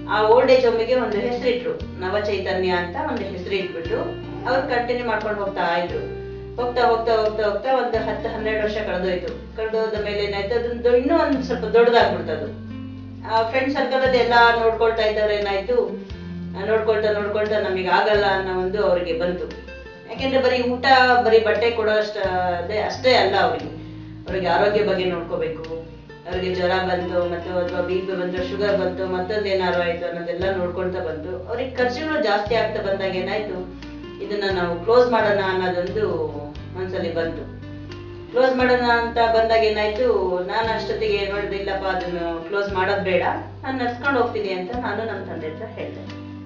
ಆ old age ಹೋಮಿಗೆ ಒಂದು ಹೆಸರಿಟ್ರು ನವ ಚೈತನ್ಯ ಅಂತ ಒಂದು ಹೆಸರು ಇಟ್ಬಿಟ್ಟು ಅವ್ರು ಕಂಟಿನ್ಯೂ ಮಾಡ್ಕೊಂಡು ಹೋಗ್ತಾ ಇದ್ರು ಹೋಗ್ತಾ ಹೋಗ್ತಾ ಹೋಗ್ತಾ ಹೋಗ್ತಾ ಒಂದು ಹತ್ತು ಹನ್ನೆರಡು ವರ್ಷ ಕಳೆದೋಯ್ತು ಕಳೆದೋದ ಮೇಲೆ ಏನಾಯ್ತು ಅದೊಂದು ಇನ್ನೂ ಒಂದು ಸ್ವಲ್ಪ ದೊಡ್ಡದಾಗ್ಬಿಡ್ತು ಅದು ಫ್ರೆಂಡ್ ಸರ್ಕಲ್ ಅಲ್ಲಿ ಎಲ್ಲ ನೋಡ್ಕೊಳ್ತಾ ಇದ್ದವ್ರು ಏನಾಯ್ತು ಆ, ನೋಡ್ಕೊಳ್ತಾ ನೋಡ್ಕೊಳ್ತಾ ನಮಗೆ ಆಗಲ್ಲ ಅನ್ನೋ ಒಂದು ಅವರಿಗೆ ಬಂತು ಯಾಕೆಂದ್ರೆ ಬರೀ ಊಟ ಬರೀ ಬಟ್ಟೆ ಕೊಡೋ ಅಷ್ಟ ಅದೇ ಅಷ್ಟೇ ಅಲ್ಲ ಅವರಿಗೆ ಅವರಿಗೆ ಆರೋಗ್ಯ ಬಗ್ಗೆ ನೋಡ್ಕೋಬೇಕು ಅವ್ರಿಗೆ ಜ್ವರ ಬಂತು ಮತ್ತು ಅಥವಾ ಬಿ ಪಿ ಬಂತು ಶುಗರ್ ಬಂತು ಮತ್ತೊಂದು ಏನಾರು ಆಯ್ತು ಅನ್ನೋದೆಲ್ಲ ನೋಡ್ಕೊಳ್ತಾ ಬಂತು ಅವ್ರಿಗೆ ಖರ್ಚುಗಳು ಜಾಸ್ತಿ ಆಗ್ತಾ ಬಂದಾಗ ಏನಾಯ್ತು ಇದನ್ನ ನಾವು ಕ್ಲೋಸ್ ಮಾಡೋಣ ಅನ್ನೋದೊಂದು ಮನ್ಸಲ್ಲಿ ಬಂತು ಕ್ಲೋಸ್ ಮಾಡೋಣ ಅಂತ ಬಂದಾಗ ಏನಾಯ್ತು ನಾನು ಅಷ್ಟೊತ್ತಿಗೆ ನೋಡಿದೆ ಇಲ್ಲಪ್ಪ ಅದನ್ನು ಕ್ಲೋಸ್ ಮಾಡೋದು ಬೇಡ ನಾನು ನಡ್ಸ್ಕೊಂಡು ಹೋಗ್ತೀನಿ ಅಂತ ನಾನು ನಮ್ಮ ತಂದೆ ಹತ್ರ ಹೇಳಿದೆ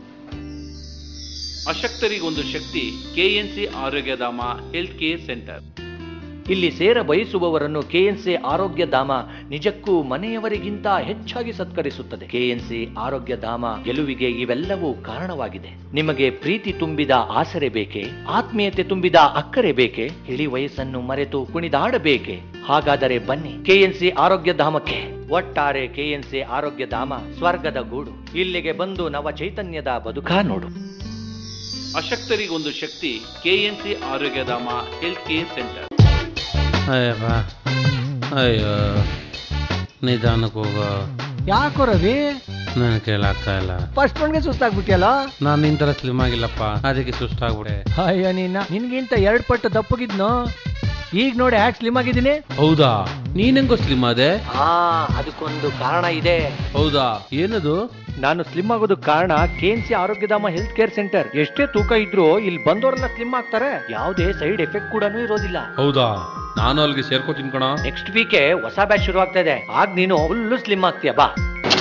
ಅಶಕ್ತರಿಗೊಂದು ಶಕ್ತಿ KNC Arogyadhama health care centre ಇಲ್ಲಿ ಸೇರ ಬಯಸುವವರನ್ನು ಕೆಎನ್ಸಿ ಆರೋಗ್ಯ ಧಾಮ ನಿಜಕ್ಕೂ ಮನೆಯವರಿಗಿಂತ ಹೆಚ್ಚಾಗಿ ಸತ್ಕರಿಸುತ್ತದೆ ಕೆಎನ್ಸಿ ಆರೋಗ್ಯ ಧಾಮ ಗೆಲುವಿಗೆ ಇವೆಲ್ಲವೂ ಕಾರಣವಾಗಿದೆ ನಿಮಗೆ ಪ್ರೀತಿ ತುಂಬಿದ ಆಸರೆ ಬೇಕೆ ಆತ್ಮೀಯತೆ ತುಂಬಿದ ಅಕ್ಕರೆ ಬೇಕೆ ಇಳಿ ವಯಸ್ಸನ್ನು ಮರೆತು ಕುಣಿದಾಡಬೇಕೆ ಹಾಗಾದರೆ ಬನ್ನಿ ಕೆಎನ್ಸಿ ಆರೋಗ್ಯ ಧಾಮಕ್ಕೆ ಒಟ್ಟಾರೆ ಕೆಎನ್ಸಿ ಆರೋಗ್ಯ ಧಾಮ ಸ್ವರ್ಗದ ಗೂಡು ಇಲ್ಲಿಗೆ ಬಂದು ನವ ಚೈತನ್ಯದ ಬದುಕ ನೋಡು ಅಶಕ್ತರಿಗೊಂದು ಶಕ್ತಿ KNC Arogyadhama health care centre ಅಯ್ಯಪ್ಪ ಅಯ್ಯೋ ನಿಧಾನಕ್ಕೆ ಹೋಗೋ ಯಾಕೋ ರವಿ ನನ್ ಕೇಳಾಗ್ತಾ ಇಲ್ಲ ಫಸ್ಟ್ ಒನ್ಗೆ ಸುಸ್ತಾಗ್ಬಿಟ್ಟಿಯಲ್ಲ ನಾನು ನಿನ್ ಥರ ಸ್ಲಿಮ್ ಆಗಿಲ್ಲಪ್ಪ ಅದಕ್ಕೆ ಸುಸ್ತಾಗ್ಬಿಡೆ ಅಯ್ಯ ನಿನ್ನ ನಿನ್ಗಿಂತ ಎರಡ್ ಪಟ್ಟು ದಪ್ಪಗಿದ್ನು ಈಗ ನೋಡಿ ಯಾಕೆ ಸ್ಲಿಮ್ ಆಗಿದ್ದೀನಿ ಹೌದಾ ನೀನೆಂಗೋ ಸ್ಲಿಮ್ ಆದೆ ಆ ಅದಕ್ಕೊಂದು ಕಾರಣ ಇದೆ ಹೌದಾ ಏನದು ನಾನು ಸ್ಲಿಮ್ ಆಗೋದಕ್ಕೆ ಕಾರಣ KNC Arogyadhama health care centre ಎಷ್ಟೇ ತೂಕ ಇದ್ರೂ ಇಲ್ಲಿ ಬಂದವರೆಲ್ಲ ಸ್ಲಿಮ್ ಆಗ್ತಾರೆ ಯಾವುದೇ ಸೈಡ್ ಎಫೆಕ್ಟ್ ಕೂಡ ಇರೋದಿಲ್ಲ ಹೌದಾ ನಾನು ಅಲ್ಲಿಗೆ ಸೇರ್ಕೋತೀನಿ ಕಣ ನೆಕ್ಸ್ಟ್ ವೀಕೆ ಹೊಸ ಬ್ಯಾಚ್ ಶುರು ಆಗ್ತಾ ಇದೆ ಆಗ ನೀನು ಫುಲ್ಲು ಸ್ಲಿಮ್ ಆಗ್ತೀಯ ಬಾ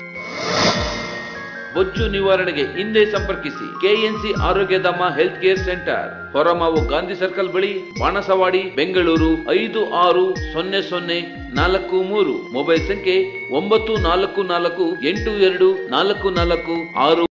ಬೊಜ್ಜು ನಿವಾರಣೆಗೆ ಹಿಂದೆ ಸಂಪರ್ಕಿಸಿ KNC Arogyadhama health care centre Horamavu Gandhi circle ಬಳಿ ಬಾಣಸವಾಡಿ ಬೆಂಗಳೂರು ಐದು ಆರು ಸೊನ್ನೆ ಸೊನ್ನೆ ನಾಲ್ಕು ಮೂರು ಮೊಬೈಲ್ ಸಂಖ್ಯೆ ಒಂಬತ್ತು ನಾಲ್ಕು ನಾಲ್ಕು ಎಂಟು ಎರಡು ನಾಲ್ಕು ನಾಲ್ಕು ಆರು